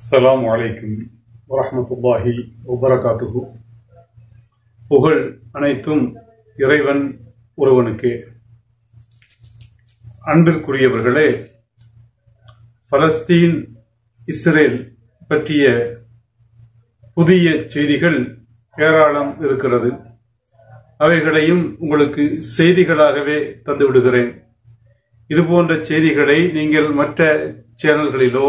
அஸ்ஸலாமு அலைக்கும் வரஹ்மத்துல்லாஹி வபரகாத்துஹு புகழ் அனைத்தும் இறைவன் ஒருவனுக்கே அன்பிற்குரியவர்களே பலஸ்தீன் இஸ்ரேல் பற்றிய புதிய செய்திகள் ஏராளம் இருக்கிறது அவைகளையும் உங்களுக்கு செய்திகளாகவே தந்து விடுகிறேன் இதுபோன்ற செய்திகளை நீங்கள் மற்ற சேனல்களிலோ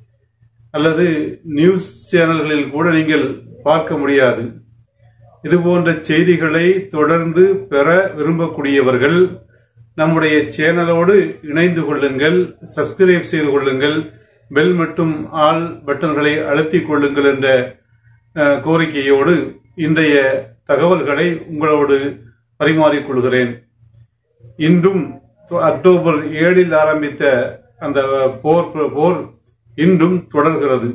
அல்லது நியூஸ் சேனல்களில் கூட நீங்கள் பார்க்க முடியாது இதுபோன்ற செய்திகளை தொடர்ந்து பெற விரும்பக்கூடியவர்கள் நம்முடைய சேனலோடு இணைந்து கொள்ளுங்கள் சப்ஸ்கிரைப் செய்து கொள்ளுங்கள் பெல் மற்றும் ஆல் பட்டன்களை அழுத்திக் கொள்ளுங்கள் என்ற அஹ், கோரிக்கையோடு இன்றைய தகவல்களை உங்களோடு பரிமாறிக்கொள்கிறேன் இன்றும் தொ- அக்டோபர் ஏழில் ஆரம்பித்த அந்த போர் போர் இன்றும் தொடர்கிறது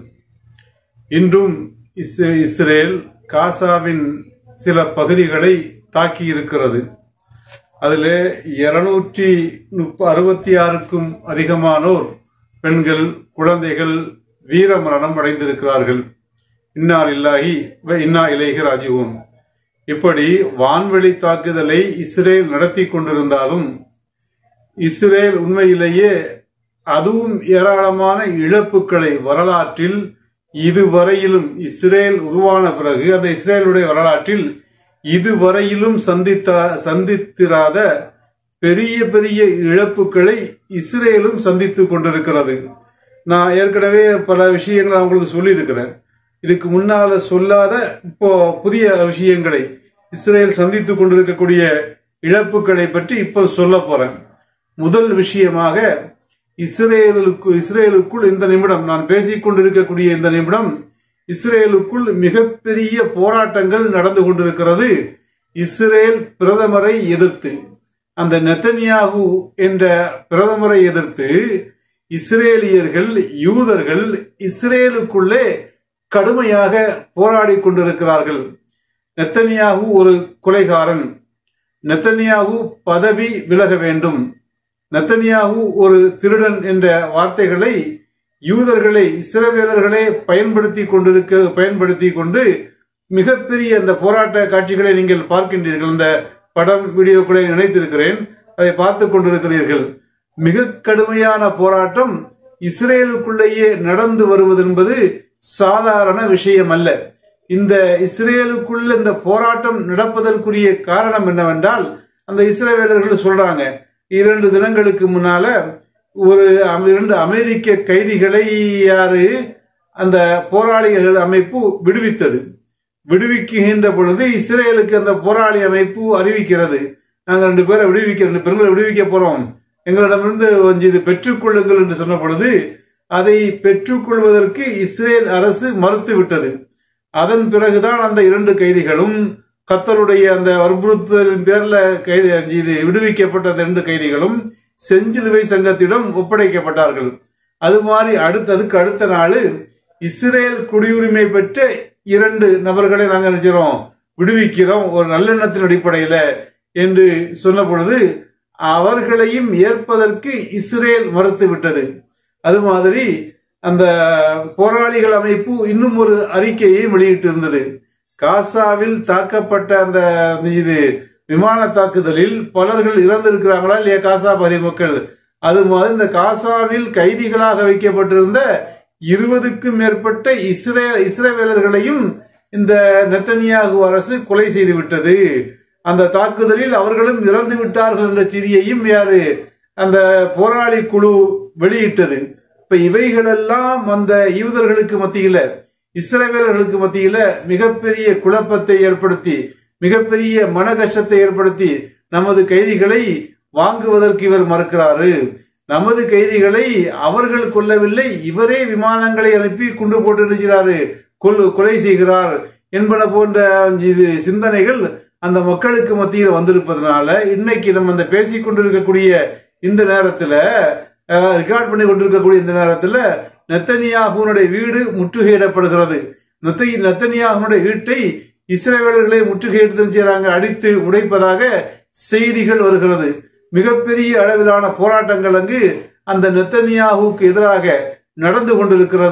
இன்றும் இஸ்- இஸ்ரேல் காசாவின் சில பகுதிகளை தாக்கி இருக்கிறது அதில் இருநூற்றி அறுபத்தி ஆறுக்கும் அதிகமானோர் பெண்கள் குழந்தைகள் வீரமரணம் அடைந்திருக்கிறார்கள் இன்னா இல்லாஹி இன்னா இலேஹி ராஜிவோன் இப்படி வான்வெளி தாக்குதலை இஸ்ரேல் நடத்தி கொண்டிருந்தாலும் இஸ்ரேல் உண்மையிலேயே அதுவும் ஏராளமான இழப்புகளை வரலாற்றில் இதுவரையிலும் இஸ்ரேல் உருவான பிறகு அந்த இஸ்ரேலுடைய வரலாற்றில் இதுவரையிலும் சந்தித்த சந்தித்திராத பெரிய பெரிய இழப்புகளை இஸ்ரேலும் சந்தித்துக் கொண்டிருக்கிறது நான் ஏற்கனவே பல விஷயங்களை அவங்களுக்கு சொல்லியிருக்கிறேன் இதுக்கு முன்னால சொல்லாத இப்போ புதிய விஷயங்களை இஸ்ரேல் சந்தித்துக் கொண்டிருக்கக்கூடிய இழப்புகளை பற்றி இப்போ சொல்ல போறேன் முதல் விஷயமாக இஸ்ரேலுக்கு இஸ்ரேலுக்குள் இந்த நிமிடம் நான் பேசிக் கொண்டிருக்கக்கூடிய இந்த நிமிடம் இஸ்ரேலுக்குள் மிகப்பெரிய போராட்டங்கள் நடந்து கொண்டிருக்கிறது இஸ்ரேல் பிரதமரை எதிர்த்து அந்த நெத்தனியாகு என்ற பிரதமரை எதிர்த்து இஸ்ரேலியர்கள் யூதர்கள் இஸ்ரேலுக்குள்ளே கடுமையாக போராடி கொண்டிருக்கிறார்கள் நெத்தனியாகு ஒரு கொலைகாரன் நெத்தனியாகு பதவி விலக வேண்டும் நெத்தனியாகு ஒரு திருடன் என்ற வார்த்தைகளை யூதர்களை இஸ்ரவேலர்களை பயன்படுத்தி கொண்டிருக்க பயன்படுத்தி கொண்டு மிகப்பெரிய அந்த போராட்ட காட்சிகளை நீங்கள் பார்க்கின்றீர்கள் இந்த படம் வீடியோக்களை நினைத்திருக்கிறேன் அதை பார்த்து கொண்டிருக்கிறீர்கள் மிக கடுமையான போராட்டம் இஸ்ரேலுக்குள்ளேயே நடந்து வருவது என்பது சாதாரண விஷயம் அல்ல இந்த இஸ்ரேலுக்குள்ள இந்த போராட்டம் நடப்பதற்குரிய காரணம் என்னவென்றால் அந்த இஸ்ரேவேலர்கள் சொல்றாங்க இரண்டு தினங்களுக்கு முன்னால ஒரு அம- இரண்டு அமெரிக்க கைதிகளை யாரு அந்த போராளிகள் அமைப்பு விடுவித்தது விடுவிக்கின்ற பொழுது இஸ்ரேலுக்கு அந்த போராளி அமைப்பு அறிவிக்கிறது நாங்க ரெண்டு பேரை விடுவிக்க ரெண்டு பெண்களை விடுவிக்க போறோம் எங்களிடமிருந்து கொஞ்சம் இது பெற்றுக்கொள்ளுங்கள் என்று சொன்ன பொழுது அதை பெற்றுக்கொள்வதற்கு இஸ்ரேல் அரசு மறுத்து விட்டது அதன் பிறகுதான் அந்த இரண்டு கைதிகளும் கத்தருடைய அந்த வற்புறுத்தலின் பேர்ல கைது இது விடுவிக்கப்பட்ட அந்த இரண்டு கைதிகளும் செஞ்சிலுவை சங்கத்திடம் ஒப்படைக்கப்பட்டார்கள் அது மாதிரி அடுத்த அதுக்கு அடுத்த நாள் இஸ்ரேல் குடியுரிமை பெற்ற இரண்டு நபர்களை நாங்கள் நினைச்சிரோம் விடுவிக்கிறோம் ஒரு நல்லெண்ணத்தின் அடிப்படையில என்று சொன்ன பொழுது அவர்களையும் ஏற்பதற்கு இஸ்ரேல் மறுத்து விட்டது அது மாதிரி அந்த போராளிகள் அமைப்பு இன்னும் ஒரு அறிக்கையை வெளியிட்டிருந்தது காசாவில் தாக்கப்பட்ட அந்த இது விமான தாக்குதலில் பலர்கள் இறந்திருக்கிறாங்களா இல்லையா காசா பகுதி மக்கள் அது மாதிரி இந்த காசாவில் கைதிகளாக வைக்கப்பட்டிருந்த இருபதுக்கும் மேற்பட்ட இஸ்ரே இஸ்ரேவேலர்களையும் இந்த நெத்தனியாகு அரசு கொலை செய்து விட்டது அந்த தாக்குதலில் அவர்களும் இறந்து விட்டார்கள் என்ற செய்தியையும் யாரு அந்த போராளி குழு வெளியிட்டது இப்ப இவைகளெல்லாம் அந்த யூதர்களுக்கு மத்தியில இஸ்ரவேலர்களுக்கு மத்தியில மிகப்பெரிய குழப்பத்தை ஏற்படுத்தி மிகப்பெரிய மன கஷ்டத்தை ஏற்படுத்தி நமது கைதிகளை வாங்குவதற்கு இவர் மறுக்கிறாரு நமது கைதிகளை அவர்கள் கொல்லவில்லை இவரே விமானங்களை அனுப்பி குண்டு போட்டு நினைக்கிறாரு கொல் கொலை செய்கிறார் என்பன போன்ற இது சிந்தனைகள் அந்த மக்களுக்கு மத்தியில் வந்திருப்பதனால இன்னைக்கு நம்ம அந்த பேசிக் கொண்டிருக்கக்கூடிய இந்த நேரத்துல ரெக்கார்ட் பண்ணி கொண்டிருக்கக்கூடிய இந்த நேரத்துல நெத்தனியாகுனுடைய வீடு முற்றுகையிடப்படுகிறது நெத்த- நெத்தனியாகுனுடைய வீட்டை இஸ்ரேவேலர்களை முற்றுகையிட்டு செய்றாங்க அடித்து உடைப்பதாக செய்திகள் வருகிறது மிகப்பெரிய அளவிலான போராட்டங்கள் அங்கு அந்த நெத்தனியாகுக்கு எதிராக நடந்து கொண்டிருக்கிறது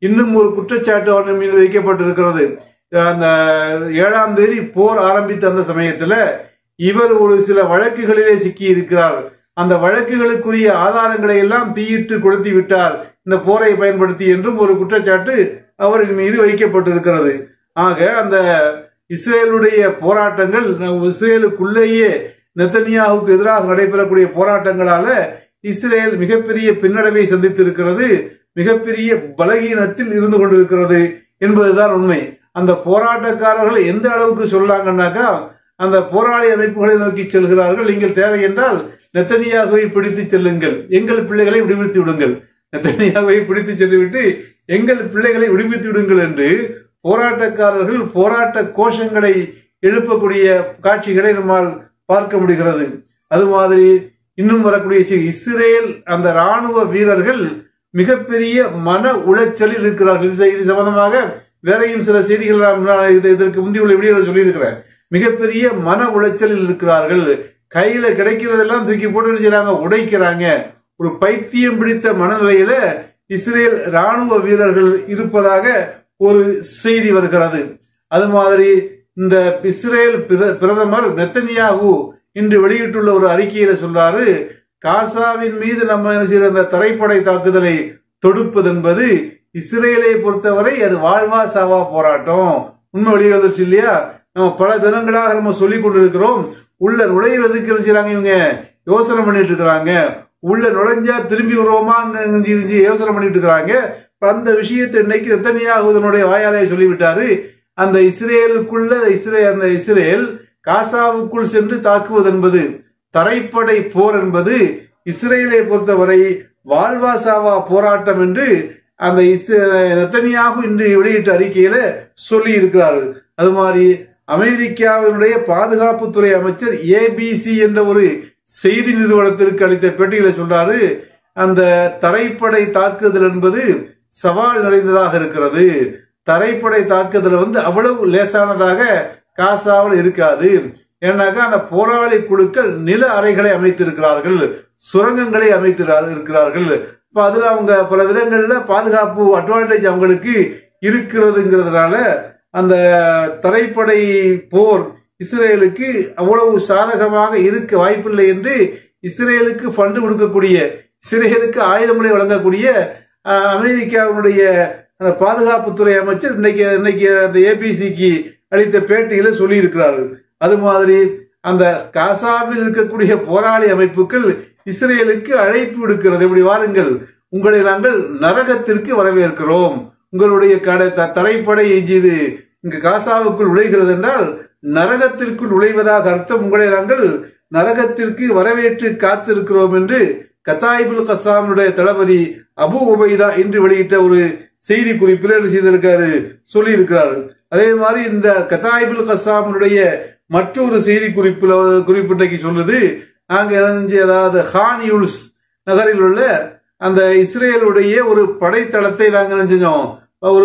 இன்னும் ஒரு குற்றச்சாட்டு அவன் மீது வைக்கப்பட்டிருக்கிறது அந்த ஏழாம் தேதி போர் ஆரம்பித்த அந்த சமயத்துல இவர் ஒரு சில வழக்குகளிலே சிக்கி இருக்கிறார் அந்த வழக்குகளுக்குரிய ஆதாரங்களை எல்லாம் தீயிட்டு கொளுத்தி விட்டார் இந்த போரை பயன்படுத்தி என்றும் ஒரு குற்றச்சாட்டு அவரின் மீது வைக்கப்பட்டிருக்கிறது ஆக அந்த இஸ்ரேலுடைய போராட்டங்கள் இஸ்ரேலுக்குள்ளேயே நெத்தனியாவுக்கு எதிராக நடைபெறக்கூடிய போராட்டங்களால இஸ்ரேல் மிகப்பெரிய பின்னடைவை சந்தித்திருக்கிறது மிகப்பெரிய பலகீனத்தில் இருந்து கொண்டிருக்கிறது என்பதுதான் உண்மை அந்த போராட்டக்காரர்கள் எந்த அளவுக்கு சொல்லாங்கன்னாக்கா அந்த போராளி அமைப்புகளை நோக்கி செல்கிறார்கள் நீங்கள் தேவை என்றால் நெத்தனியாகவே பிடித்து செல்லுங்கள் எங்கள் பிள்ளைகளை விடுவித்து விடுங்கள் நெத்தனியாகவே பிடித்து சென்றுவிட்டு எங்கள் பிள்ளைகளை விடுவித்து விடுங்கள் என்று போராட்டக்காரர்கள் போராட்ட கோஷங்களை எழுப்பக்கூடிய காட்சிகளை நம்மால் பார்க்க முடிகிறது அது மாதிரி இன்னும் வரக்கூடிய இஸ்ரேல் அந்த ராணுவ வீரர்கள் மிகப்பெரிய மன உளைச்சலில் இருக்கிறார்கள் இது சம்பந்தமாக வேறையும் சில செய்திகள் நான் இதற்கு முந்தைய வீடியோவில் சொல்லியிருக்கிறேன் மிகப்பெரிய மன உளைச்சலில் இருக்கிறார்கள் கையில கிடைக்கிறதெல்லாம் தூக்கி போட்டு செய்யறாங்க உடைக்கிறாங்க ஒரு பைத்தியம் பிடித்த மனநிலையில இஸ்ரேல் ராணுவ வீரர்கள் இருப்பதாக ஒரு செய்தி வருகிறது அது மாதிரி இந்த இஸ்ரேல் பிரதமர் நெத்தனியாகு இன்று வெளியிட்டுள்ள ஒரு அறிக்கையில சொல்றாரு காசாவின் மீது நம்ம செய்த அந்த தரைப்படை தாக்குதலை தொடுப்பது என்பது இஸ்ரேலை பொறுத்தவரை அது வாழ்வா சாவா போராட்டம் உண்மை வெளியே வந்துருச்சு இல்லையா நம்ம பல தினங்களாக நம்ம சொல்லி கொண்டிருக்கிறோம் உள்ள நுழையிறதுக்கு செய்யறாங்க இவங்க யோசனை பண்ணிட்டு இருக்கிறாங்க உள்ள நுழைஞ்சா திரும்பி வருவோமா யோசனை பண்ணிட்டு இருக்கிறாங்க அந்த விஷயத்தை இன்னைக்கு நெத்தனியாகுதனுடைய வாயாலே சொல்லிவிட்டாரு அந்த இஸ்ரேலுக்குள்ள இஸ்ரே அந்த இஸ்ரேல் காசாவுக்குள் சென்று தாக்குவது என்பது தரைப்படை போர் என்பது இஸ்ரேலை பொறுத்தவரை வாழ்வாசாவா போராட்டம் என்று அந்த நெத்தனியாக இன்று வெளியிட்ட அறிக்கையில சொல்லி இருக்கிறார்கள் அது மாதிரி அமெரிக்காவினுடைய பாதுகாப்புத்துறை அமைச்சர் ஏபிசி என்ற ஒரு செய்தி நிறுவனத்திற்கு அளித்த பேட்டியில சொல்றாரு அந்த தரைப்படை தாக்குதல் என்பது சவால் நிறைந்ததாக இருக்கிறது தரைப்படை தாக்குதல் வந்து அவ்வளவு லேசானதாக காசாவில் இருக்காது ஏன்னாக்கா அந்த போராளி குழுக்கள் நில அறைகளை அமைத்திருக்கிறார்கள் சுரங்கங்களை அமைத்து இருக்கிறார்கள் இப்ப அதுல அவங்க பல விதங்கள்ல பாதுகாப்பு அட்வான்டேஜ் அவங்களுக்கு இருக்கிறதுங்கிறதுனால அந்த தரைப்படை போர் இஸ்ரேலுக்கு அவ்வளவு சாதகமாக இருக்க வாய்ப்பில்லை என்று இஸ்ரேலுக்கு ஃபண்டு கொடுக்கக்கூடிய இஸ்ரேலுக்கு ஆயுதங்களை வழங்கக்கூடிய அமெரிக்காவினுடைய அந்த பாதுகாப்புத்துறை அமைச்சர் இன்னைக்கு இன்னைக்கு அந்த ஏபிசிக்கு அளித்த பேட்டியில சொல்லி இருக்கிறார்கள் அது மாதிரி அந்த காசாவில் இருக்கக்கூடிய போராளி அமைப்புகள் இஸ்ரேலுக்கு அழைப்பு விடுக்கிறது இப்படி வாருங்கள் உங்களை நாங்கள் நரகத்திற்கு வரவேற்கிறோம் உங்களுடைய கடை தரைப்படை இது இங்கு காசாவுக்குள் நுழைகிறது என்றால் நரகத்திற்குள் நுழைவதாக அர்த்தம் உங்களை நாங்கள் நரகத்திற்கு வரவேற்று காத்திருக்கிறோம் என்று கத்தாயிபுல் கசாமுடைய தளபதி அபு உபைதா இன்று வெளியிட்ட ஒரு செய்தி குறிப்பில் என்ன செய்திருக்காரு சொல்லி இருக்கிறார் அதே மாதிரி இந்த கத்தாயிபுல் கசாமுடைய மற்றொரு செய்தி குறிப்பில் குறிப்பிட்டைக்கு சொல்லுது நாங்க அதாவது ஹான் யூல்ஸ் நகரில் உள்ள அந்த இஸ்ரேலுடைய ஒரு படைத்தளத்தை நாங்கள் நினைஞ்சோம் ஒரு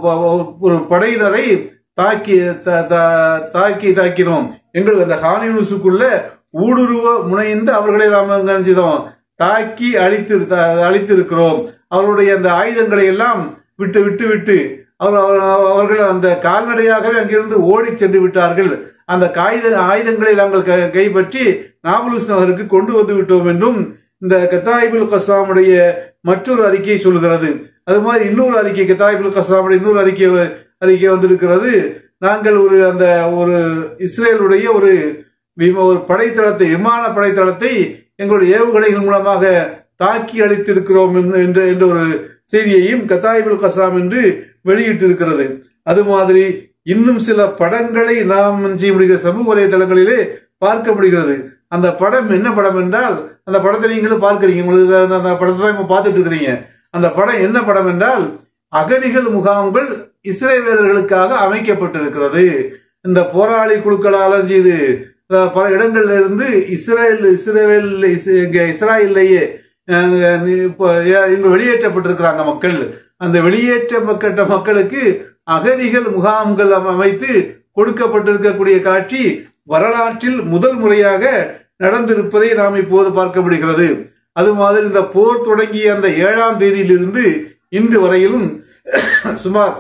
ஒரு படையினரை தாக்கி தாக்கி தாக்கினோம் எங்களுக்கு அந்த ஹானியூஸுக்குள்ள ஊடுருவ முனைந்து அவர்களை நாம் நினைச்சதோம் தாக்கி அழித்து அழித்திருக்கிறோம் அவர்களுடைய அந்த ஆயுதங்களை எல்லாம் விட்டு விட்டு விட்டு அவர் அவர்கள் அந்த கால்நடையாகவே அங்கிருந்து ஓடி சென்று விட்டார்கள் அந்த காகித ஆயுதங்களை நாங்கள் கைப்பற்றி நாபுலுஸ் நகருக்கு கொண்டு வந்து விட்டோம் என்றும் இந்த கத்தாயிபுல் கசாமுடைய மற்றொரு அறிக்கை சொல்லுகிறது அது மாதிரி இன்னொரு அறிக்கை கத்தாயிபுல் கசாமுடைய இன்னொரு அறிக்கை அறிக்கை வந்திருக்கிறது நாங்கள் ஒரு அந்த ஒரு இஸ்ரேலுடைய ஒரு ஒரு படைத்தளத்தை விமான படைத்தளத்தை எங்களுடைய ஏவுகணைகள் மூலமாக தாக்கி அளித்திருக்கிறோம் என்ற என்ற ஒரு செய்தியையும் கத்தாயிபுல் கசாம் என்று வெளியிட்டிருக்கிறது அது மாதிரி இன்னும் சில படங்களை நாம் செய்ய முடிகிற சமூக வலைதளங்களிலே பார்க்க முடிகிறது அந்த படம் என்ன படம் என்றால் அந்த படத்தை நீங்களும் பார்க்கிறீங்க உங்களுக்கு அந்த படத்தை தான் பார்த்துட்டு இருக்கிறீங்க அந்த படம் என்ன படம் என்றால் அகதிகள் முகாம்கள் இஸ்ரேவேலர்களுக்காக அமைக்கப்பட்டிருக்கிறது இந்த போராளி குழுக்களால் செய்து பல இடங்கள்ல இருந்து இஸ்ரேல் இஸ்ரேல் இஸ்ராயல்லையே இங்க வெளியேற்றப்பட்டிருக்கிறாங்க மக்கள் அந்த வெளியேற்றப்பட்ட மக்களுக்கு அகதிகள் முகாம்கள் அமைத்து கொடுக்கப்பட்டிருக்கக்கூடிய காட்சி வரலாற்றில் முதல் முறையாக நடந்திருப்பதை நாம் இப்போது பார்க்க முடிகிறது அது மாதிரி இந்த போர் தொடங்கிய அந்த ஏழாம் தேதியிலிருந்து இன்று வரையிலும் சுமார்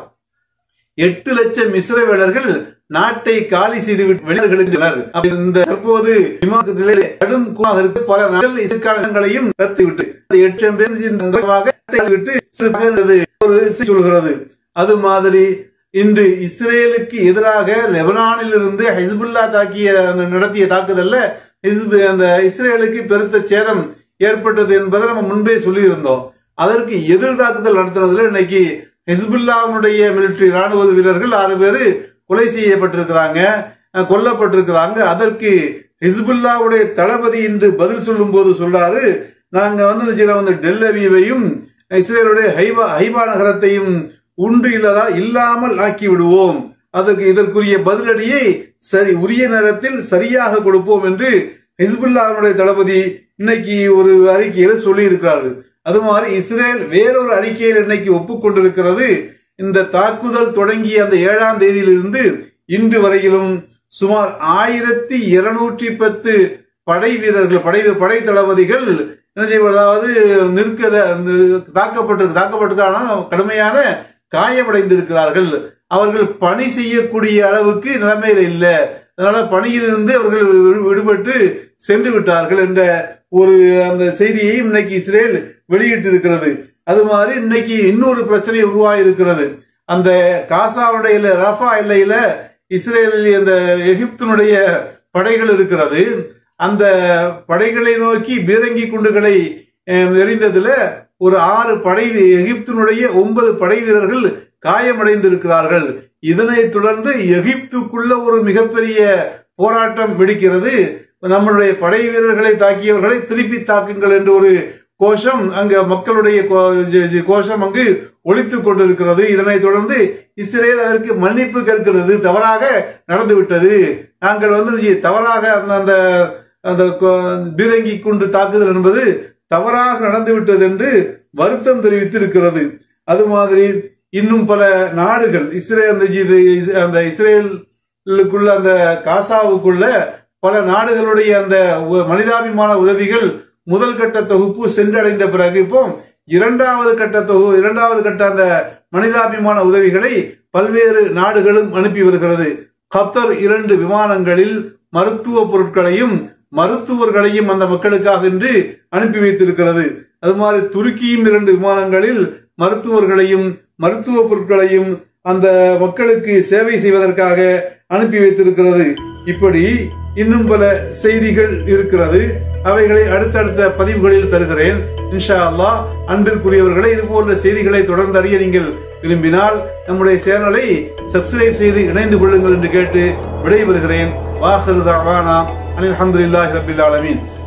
எட்டு லட்சம் இஸ்ரேலர்கள் நாட்டை காலி செய்து விட்டு வெளிநாடுகளுக்கு அப்ப இந்த தற்போது விமானத்திலே கடும் கூறாக இருக்க பல நாடுகள் இசைக்காலங்களையும் ரத்து விட்டு எட்டு லட்சம் பேர் இந்த நாட்டை விட்டு சிறப்பாக ஒரு செய்தி சொல்கிறது அது மாதிரி இன்று இஸ்ரேலுக்கு எதிராக லெபனானில் இருந்து ஹிஸ்புல்லா தாக்கிய நடத்திய தாக்குதல்ல ஹிஸ்பு அந்த இஸ்ரேலுக்கு பெருத்த சேதம் ஏற்பட்டது என்பதை நம்ம முன்பே சொல்லியிருந்தோம் அதற்கு எதிர் தாக்குதல் நடத்துனதுல இன்னைக்கு ஹிஸ்புல்லாவுடைய மிலிட்டரி ராணுவ வீரர்கள் ஆறு பேர் கொலை செய்யப்பட்டிருக்கிறாங்க அஹ், கொல்லப்பட்டிருக்கிறாங்க அதற்கு ஹிஸ்புல்லாவுடைய தளபதி என்று பதில் சொல்லும் போது சொல்றாரு நாங்க வந்து நிச்சயம் வந்து டெல்லவியையும் இஸ்ரேலுடைய ஹைபா ஹைபா நகரத்தையும் உண்டு இல்லதா இல்லாமல் ஆக்கி விடுவோம் அதற்கு இதற்குரிய பதிலடியை சரி உரிய நேரத்தில் சரியாக கொடுப்போம் என்று ஹிஸ்புல்லாவுடைய தளபதி இன்னைக்கு ஒரு அறிக்கையில சொல்லி இருக்கிறாரு அது மாதிரி இஸ்ரேல் வேறொரு அறிக்கையில் இன்னைக்கு ஒப்புக்கொண்டிருக்கிறது இந்த தாக்குதல் தொடங்கிய அந்த ஏழாம் தேதியிலிருந்து இன்று வரையிலும் சுமார் ஆயிரத்தி இருநூற்றி பத்து படை வீரர்கள் படை படை தளபதிகள் என்ன செய்வது அதாவது நிற்க தாக்கப்பட்டு தாக்கப்பட்டிருக்கான கடுமையான காயமடைந்திருக்கிறார்கள் அவர்கள் பணி செய்யக்கூடிய அளவுக்கு நிலைமையில இல்ல அதனால பணியிலிருந்து அவர்கள் விடு- விடுபட்டு சென்று விட்டார்கள் என்ற ஒரு அந்த செய்தியை இன்னைக்கு இஸ்ரேல் வெளியிட்டிருக்கிறது அது மாதிரி இன்னைக்கு இன்னொரு பிரச்சனை உருவாயிருக்கிறது அந்த காசாவுடைய இல்ல, ரஃபா எல்லையில இஸ்ரேலில் அந்த எகிப்தினுடைய படைகள் இருக்கிறது அந்த படைகளை நோக்கி பீரங்கி குண்டுகளை அஹ், எறிந்ததுல ஒரு ஆறு படை எகிப்தினுடைய ஒன்பது படை வீரர்கள் காயமடைந்திருக்கிறார்கள் இதனைத் தொடர்ந்து எகிப்துக்குள்ள ஒரு மிகப்பெரிய போராட்டம் வெடிக்கிறது நம்மளுடைய படை வீரர்களை தாக்கியவர்களை திருப்பி தாக்குங்கள் என்று ஒரு கோஷம் அங்க மக்களுடைய கோ- ஜ- ஜ- கோஷம் அங்கு ஒழித்துக் கொண்டிருக்கிறது இதனைத் தொடர்ந்து இஸ்ரேல் அதற்கு மன்னிப்பு கேட்கிறது தவறாக நடந்துவிட்டது நாங்கள் வந்து ஜி- தவறாக அந்த அந்த அந்த கொ- பீரங்கி குண்டு தாக்குதல் என்பது தவறாக நடந்துவிட்டது என்று வருத்தம் தெரிவித்திருக்கிறது அது மாதிரி இன்னும் பல நாடுகள் இஸ்ரேல் அந்த ஜி- இது- அந்த இஸ்ரேலுக்குள்ள அந்த காசாவுக்குள்ள பல நாடுகளுடைய அந்த உ- மனிதாபிமான உதவிகள் முதல் கட்ட தொகுப்பு சென்றடைந்த பிறகு இப்போ இரண்டாவது கட்ட தொகு இரண்டாவது கட்ட அந்த மனிதாபிமான உதவிகளை பல்வேறு நாடுகளும் அனுப்பி வருகிறது கத்தர் இரண்டு விமானங்களில் மருத்துவ பொருட்களையும் மருத்துவர்களையும் அந்த மக்களுக்காக என்று அனுப்பி வைத்திருக்கிறது அது மாதிரி துருக்கியும் இரண்டு விமானங்களில் மருத்துவர்களையும் மருத்துவ பொருட்களையும் அந்த மக்களுக்கு சேவை செய்வதற்காக அனுப்பி வைத்திருக்கிறது இப்படி இன்னும் பல செய்திகள் இருக்கிறது அவைகளை அடுத்தடுத்த பதிவுகளில் தருகிறேன் இன்ஷா அல்லாஹ் அன்பிற்குரியவர்களை இது போன்ற செய்திகளை தொடர்ந்து அறிய நீங்கள் விரும்பினால் நம்முடைய சேனலை சப்ஸ்கிரைப் செய்து இணைந்து கொள்ளுங்கள் என்று கேட்டு விடைபெறுகிறேன் வாஹிரு தாவானா அனில் அஹமதுல்லாஹி ரபில் ஆலமீன்